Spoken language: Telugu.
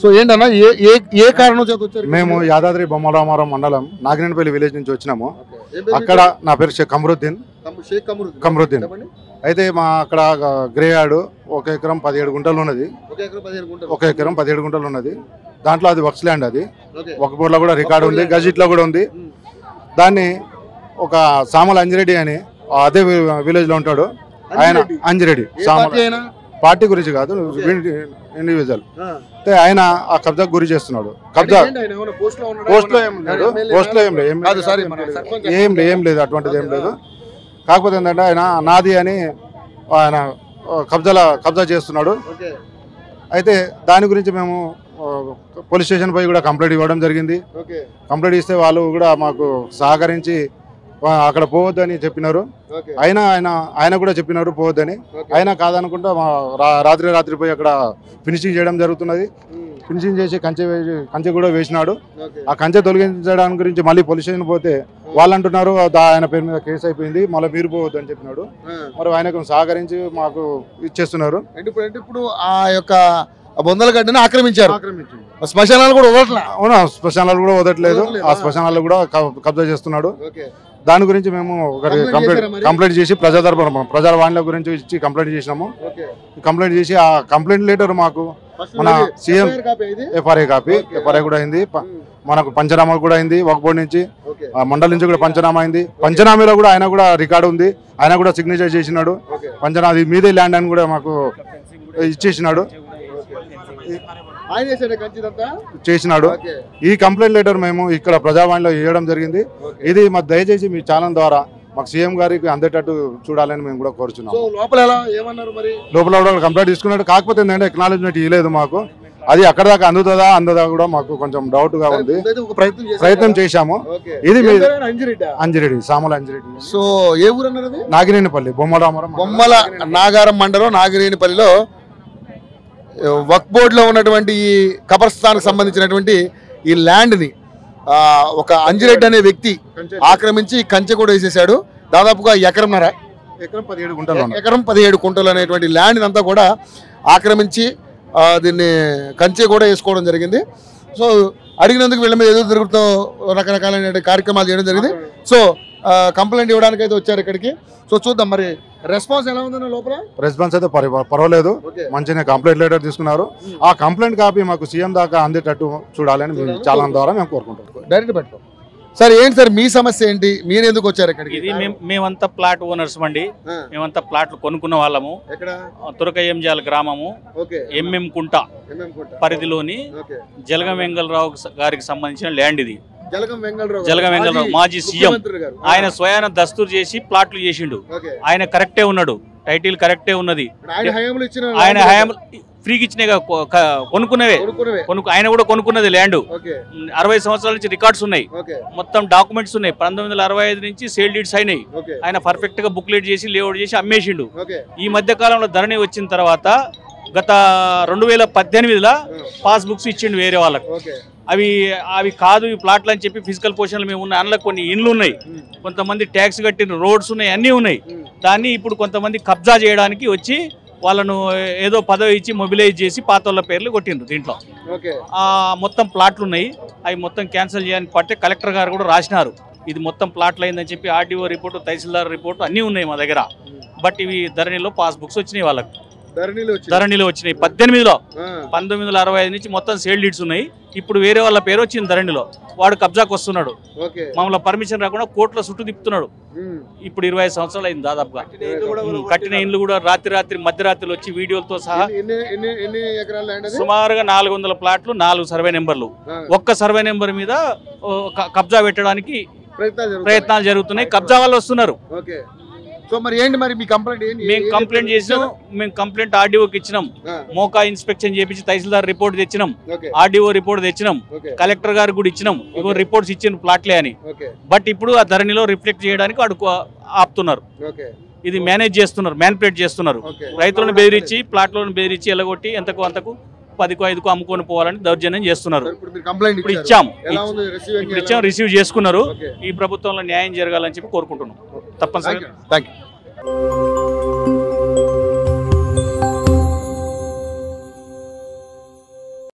సో ఏంటన్నా ఏ ఏ ఏ కారణం చేత వచ్చారు మేము యాదాద్రి బొమ్మరామారం మండలం నాగినేనిపల్లి విలేజ్ నుంచి వచ్చినాము అక్కడ నా పేరు షేక్ కమరుద్దీన్ షేక్ కమరుద్దీన్ కమరుద్దీన్ చెప్పండి. అయితే మా అక్కడ గ్రే యార్డ్ ఒక ఎకరం పదిహేడు గుంటలు ఉన్నది ఒక ఎకరం పదిహేను గుంటలు. ఒక ఎకరం పదిహేడు గుంటలు ఉన్నది దాంట్లో అది వర్క్స్ ల్యాండ్ అది ఓకే. ఒక బోర్డులో కూడా రికార్డు ఉంది గజిట్లో కూడా ఉంది ఉమ్. దాన్ని ఒక సామల అంజిరెడ్డి అని అదే విలేజ్ లో ఉంటాడు ఆయన అంజిరెడ్డి. అంజిరెడ్డి ఏ సామల పార్టీ అయినా పార్టీ గురించి కాదు ఓకే. ఇండివిజువల్ ఆ. అయితే ఆయన ఆ కబ్జాకు గురి చేస్తున్నాడు కబ్జా ఏంటి ఆయన ఏమైనా పోస్ట్ లో ఉన్నాడా? పోస్ట్ లో ఏం ఏమన్నా లేదు ఎమ్మెల్యే పోస్ట్ లో ఏం లేదు ఏం కాదు, సారీ, ఏం మన లేదు. సర్పంచ్ ఏం లేదు ఏం లేదు అటువంటిది ఏం లేదు కాకపోతే ఏంటంటే ఆయన నాది అని ఆయన ఆ, కబ్జాల కబ్జా చేస్తున్నాడు ఓకే. అయితే దాని గురించి మేము ఆ, పోలీస్ స్టేషన్ పోయి కూడా కంప్లైంట్ ఇవ్వడం జరిగింది ఓకే. కంప్లైంట్ ఇస్తే వాళ్ళు కూడా మాకు సహకరించి ఆ, అక్కడ పోవద్దని చెప్పినారు ఓకే. అయినా ఆయన ఆయన కూడా చెప్పినారు పోవద్దని ఓకే. అయినా కాదనుకుంటా మా రా- రాత్రి రాత్రి పోయి అక్కడ ఫినిషింగ్ చేయడం జరుగుతున్నది ఉమ్. ఫినిషింగ్ చేసి కంచె వేసి కంచె కూడా వేసినాడు ఓకే. ఆ కంచె తొలగించడానికి గురించి మళ్ళీ పోలీస్ స్టేషన్ పోతే వాళ్ళు అంటున్నారు "దా- ఆయన పేరు మీద కేసు అయిపోయింది మళ్ళీ మీరు పోవద్దు అని చెప్పినాడు ఆ. మరి ఆయనకు సహకరించి మాకు ఇచ్చేస్తున్నారు అంటే ఇప్పుడు అంటే ఇప్పుడు ఆ యొక్క బొందలగడ్డని ఆక్రమించారు శ్మశానాలు కూడా వదలట్లా అవును ఆ శ్మశానాలు కూడా వదలట్లేదు వదలట్లేదా? ఆ శ్మశానాలు కూడా క- కబ్జా చేస్తున్నాడు ఓకే దాని గురించి మేము ఒక కంప్లైంట్ కంప్లైంట్ చేశారా మరి? కంప్లైంట్ చేసి ప్రజా తరపున ప్రజల వాణిల గురించి ఇచ్చి కంప్లైంట్ చేసినాము ఓకే కంప్లైంట్ చేసి ఆ కంప్లైంట్ లెటర్ మాకు ఫస్ట్ మన ఇది సీఎం FIR కాపీ ఇది ఎఫ్ఆర్ఐ కాపీ ఓకే. ఎఫ్ఆర్ఐ కూడా అయింది ప- ఉమ్. మనకు పంచనామా కూడా అయింది ఒక బోర్డు నుంచి ఓకే ఆ మండలి నుంచి కూడా పంచనామా అయింది పంచనామాలో కూడా ఆయన కూడా రికార్డు ఉంది ఆయన కూడా సిగ్నేచర్ చేసినాడు ఓకే పంచనా అది మీదే ల్యాండ్ అని కూడా మాకు ఇచ్చేసినాడు ఆయన చేశాడు కంచిదంతా చేసినాడు ఓకే ఈ కంప్లైంట్ లెటర్ మేము ఇక్కడ ప్రజావాణిలో ఇవ్వడం జరిగింది ఓకే ఇది మా దయచేసి మీ ఛానల్ ద్వారా మాకు సీఎం గారికి అందేటట్టు చూడాలని మేము కూడా కోరుచున్నాం సో లోపల ఎలా ఏమన్నారు మరి లోపల కూడా కంప్లైంట్ తీసుకున్నాడు కాకపోతే ఏంటంటే ఎక్నాలజ్మెంట్ ఇవ్వలేదు మాకు అది అక్కడ దాకా అందుతుందా అందదా కూడా మాకు కొంచెం డౌట్ గా ఉంది ముందైతే ఒక ప్రయత్నం చేశారు ప్రయత్నం కదా? చేశాము ఓకే ఇది ఏం మీ- పేరు ఆయన? అంజిరెడ్డా అంజిరెడ్డి సామల అంజిరెడ్డి సో ఏ ఊరు అన్నారు అది నాగినేనిపల్లి బొమ్మరామరం బొమ్మల నాగారం మండలం నాగిరేనిపల్లిలో వక్ బోర్డులో ఉన్నటువంటి ఈ కబర్స్థాన్కి సంబంధించినటువంటి ఈ ల్యాండ్ని ఆ, ఒక అంజిరెడ్డి అనే వ్యక్తి ఆక్రమించి కంచె కూడా వేసేసాడు దాదాపుగా ఎకరంన్నర ఎకరం పదిహేడు గుంటలు ఉన్నాయి. ఎకరం పదిహేడు కుంటలు అనేటువంటి ల్యాండ్ అంతా కూడా ఆక్రమించి ఆ, దీన్ని కంచె కూడా వేసుకోవడం జరిగింది సో అడిగినందుకు వీళ్ళ మీద ఎదురు తిరుగుతూ రకరకాలైన కార్యక్రమాలు చేయడం జరిగింది సో కంప్లైంట్ ఇవ్వడానికి అయితే వచ్చారు ఇక్కడికి సో చూద్దాం మరి రెస్పాన్స్ ఎలా ఉందన్న లోపల రెస్పాన్స్ అయితే పరి- పర్వాలేదు ఓకే మంచిగా కంప్లైంట్ లెటర్ తీసుకున్నారు ఆ కంప్లైంట్ కాపీ మాకు సీఎం దాకా అందేటట్టు చూడాలని మీ ఛానల్ ద్వారా మేము కోరుకుంటాం డైరెక్ట్ పెట్టుకో సార్ ఏంటి సార్ మీ సమస్య ఏంటి మీరు ఎందుకు వచ్చారు ఇక్కడికి ఇది మేం- మేమంతా ప్లాట్ ఓనర్స్ అండి ఆ, మేమంతా ప్లాట్లు కొనుక్కున్న వాళ్ళము ఎక్కడ తురకయంజాల గ్రామము ఓకే ఎంఎం కుంట ఎంఎం కోట. పరిధిలోని ఓకే జలగం వెంగళరావు గారికి సంబంధించిన ల్యాండ్ ఇది జలగం వెంగళరావు జలగం గారు, వెంగళరావు, మాజీ సీఎం. ముఖ్యమంత్రి గారు. ఆయన స్వయాన దస్తూరు చేసి ప్లాట్లు చేసిండు ఓకే ఆయన కరెక్టే ఉన్నాడు టైటిల్ కరెక్టే ఉన్నది ఇప్పుడు ఆయన హయాంలో ఇచ్చిన ఆయన ల్యాండ్ హయాం ఫ్రీకి ఇచ్చినాయి కొనుక్కున్నవే కొనుక్కున్నవే. కొనుక్కు ఆయన కూడా కొనుక్కున్నది ల్యాండ్ ఓకే అరవై సంవత్సరాల నుంచి రికార్డ్స్ ఉన్నాయి ఓకే మొత్తం డాక్యుమెంట్స్ ఉన్నాయి పంతొమ్మిది వందల అరవై ఐదు నుంచి సేల్ డీడ్స్ అయినాయి ఓకే ఆయన పర్ఫెక్ట్ గా బుక్లెట్ చేసి లేఅవుట్ చేసి అమ్మేసిండు ఓకే ఈ మధ్య కాలంలో ధరణి వచ్చిన తర్వాత గత రెండు వేల పద్దెనిమిదిలో పాస్ బుక్స్ ఇచ్చిండు వేరే వాళ్ళకు ఓకే అవి అవి కాదు ఈ ప్లాట్లు అని చెప్పి ఫిజికల్ పొజిషన్లు మేము ఉన్నాయి అందులో కొన్ని ఇండ్లు ఉన్నాయి కొంతమంది ట్యాక్స్ కట్టిన రోడ్స్ ఉన్నాయి అన్నీ ఉన్నాయి దాన్ని ఇప్పుడు కొంతమంది కబ్జా చేయడానికి వచ్చి వాళ్ళను ఏదో పదవి ఇచ్చి మొబిలైజ్ చేసి పాత వాళ్ళ పేర్లు కొట్టిండ్రు దీంట్లో ఓకే ఆ మొత్తం ప్లాట్లు ఉన్నాయి అవి మొత్తం క్యాన్సిల్ చేయడానికి పట్టే కలెక్టర్ గారు కూడా రాసినారు ఇది మొత్తం ప్లాట్లు అయిందని చెప్పి ఆర్డీఓ రిపోర్టు తహసీల్దార్ రిపోర్టు అన్నీ ఉన్నాయి మా దగ్గర బట్ ఇవి ధరణిలో పాస్ బుక్స్ వచ్చినాయి వాళ్ళకు ధరణిలో వచ్చి ధరణిలో వచ్చినాయి పద్దెనిమిదిలో ఆ, పంతొమ్మిది వందల అరవై ఐదు నుంచి మొత్తం సేల్ డీడ్స్ ఉన్నాయి ఇప్పుడు వేరే వాళ్ళ పేరు వచ్చింది ధరణిలో వాడు కబ్జాకు వస్తున్నాడు ఓకే మమ్మల్ని పర్మిషన్ రాకుండా కోర్టులో చుట్టూ తిప్పుతున్నాడు ఉమ్, ఇప్పుడు ఇరవై ఐదు సంవత్సరాలు అయింది దాదాపుగా ఉమ్, కట్టిన ఇండ్లు కూడా రాత్రి రాత్రి మధ్యరాత్రిలో వచ్చి వీడియోలతో సహా ఎన్ని ఎన్ని ఎన్ని ఎకరాల ల్యాండ్ అది సుమారుగా నాలుగు వందల ప్లాట్లు నాలుగు సర్వే నెంబర్లు ఆ, ఒక్క సర్వే నెంబర్ మీద ఓ, క- కబ్జా పెట్టడానికి ప్రయత్నాలు జరుగుతున్నాయి. ప్రయత్నాలు జరుగుతున్నాయి కబ్జా వాళ్ళు వస్తున్నారు ఓకే సో మరి ఏంటి మరి మీ కంప్లైంట్ ఏంటి మేము ఏ- కంప్లైంట్ ఏ- చేసినాం మేము కంప్లైంట్ ఆర్డీఓకి ఇచ్చినాం ఆ, మోకా ఇన్స్పెక్షన్ చేపించి తహసీల్దార్ రిపోర్ట్ తెచ్చినాం ఓకే ఆర్డీఓ రిపోర్ట్ తెచ్చినాం ఓకే కలెక్టర్ గారికి కూడా ఇచ్చినాం ఇగో Okay. రిపోర్ట్స్ ఇచ్చిన ప్లాట్లే అని ఓకే బట్ ఇప్పుడు ఆ ధరణిలో రిఫ్లెక్ట్ చేయడానికి వాడు ఆపుతున్నారు ఓకే ఇది మేనేజ్ చేస్తున్నారు మ్యానిపులేట్ చేస్తున్నారు ఓకే రైతులను బెదిరించి ప్లాట్లను బెదిరించి ఎలగొట్టి ఎంతకు అంతకు పదికో ఐదుకో అమ్ముకొని పోవాలని దౌర్జన్యం చేస్తున్నారు సార్, ఇప్పుడు మీరు కంప్లైంట్ ఇప్పుడు ఇచ్చారు. ఇచ్చాము ఎలా ఉంది రిసీవింగ్ ఇప్పుడు ఇచ్చాం రిసీవ్ చేసుకున్నారు ఓకే ఈ ప్రభుత్వంలో న్యాయం జరగాలని చెప్పి కోరుకుంటున్నాం తప్పనిసరిగా థ్యాంక్ యూ